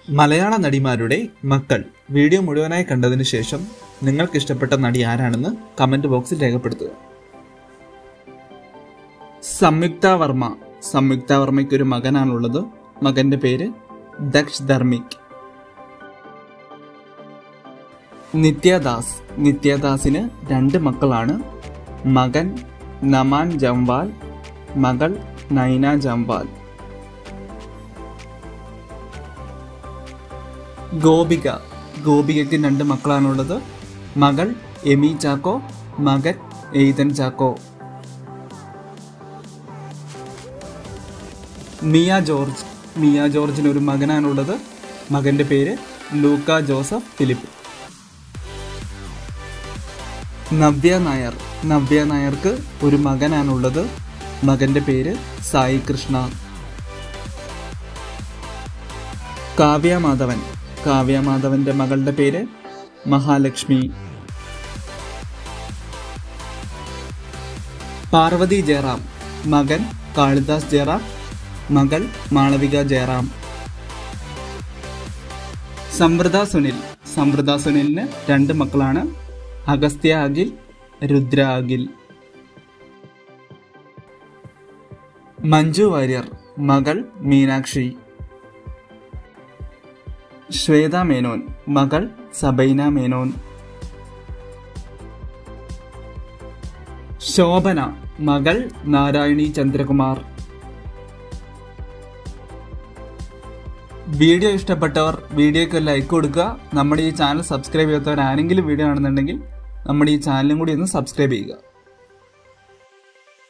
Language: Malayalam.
മലയാള നടിമാരുടെ മക്കൾ വീഡിയോ മുഴുവനായി കണ്ടതിന് ശേഷം നിങ്ങൾക്ക് ഇഷ്ടപ്പെട്ട നടി ആരാണെന്ന് കമന്റ് ബോക്സിൽ രേഖപ്പെടുത്തുക സംയുക്ത വർമ്മ സംയുക്ത വർമ്മയ്ക്ക് ഒരു മകനാണുള്ളത് മകന്റെ പേര് ദക്ഷ് ധർമ്മിക് നിത്യദാസ് നിത്യദാസിന് രണ്ട് മക്കളാണ് മകൻ നമാൻ ജംവാൽ മകൾ നൈന ജംവാൽ ഗോപിക ഗോപികയ്ക്ക് രണ്ട് മക്കളാണുള്ളത് മകൾ എമി ചാക്കോ മകൻ എയ്തൻ ചാക്കോ മിയ ജോർജ് മിയ ജോർജിന് ഒരു മകനാണുള്ളത് മകന്റെ പേര് ലൂക്ക ജോസഫ് ഫിലിപ്പ് നവ്യ നായർ നവ്യ നായർക്ക് ഒരു മകനാണുള്ളത് മകന്റെ പേര് സായി കൃഷ്ണ കാവ്യ മാധവൻ കാവ്യ മാധവന്റെ മകളുടെ പേര് മഹാലക്ഷ്മി പാർവതി ജയറാം മകൻ കാളിദാസ് ജയറാം മകൾ മാളവിക ജയറാം സമൃദ്ധ സുനിൽ സമൃദ്ധ സുനിലിന് രണ്ട് മക്കളാണ് അഗസ്ത്യ അഖിൽ രുദ്ര അഖിൽ മഞ്ജു വാര്യർ മകൾ മീനാക്ഷി ശ്വേത മേനോൻ മകൾ സബൈന മേനോൻ ശോഭന മകൾ നാരായണി ചന്ദ്രകുമാർ വീഡിയോ ഇഷ്ടപ്പെട്ടവർ വീഡിയോക്ക് ലൈക്ക് കൊടുക്കുക നമ്മുടെ ഈ ചാനൽ സബ്സ്ക്രൈബ് ചെയ്യാത്തവർ ആരെങ്കിലും വീഡിയോ കാണുന്നുണ്ടെങ്കിൽ നമ്മുടെ ഈ ചാനലും കൂടി ഒന്ന് സബ്സ്ക്രൈബ് ചെയ്യുക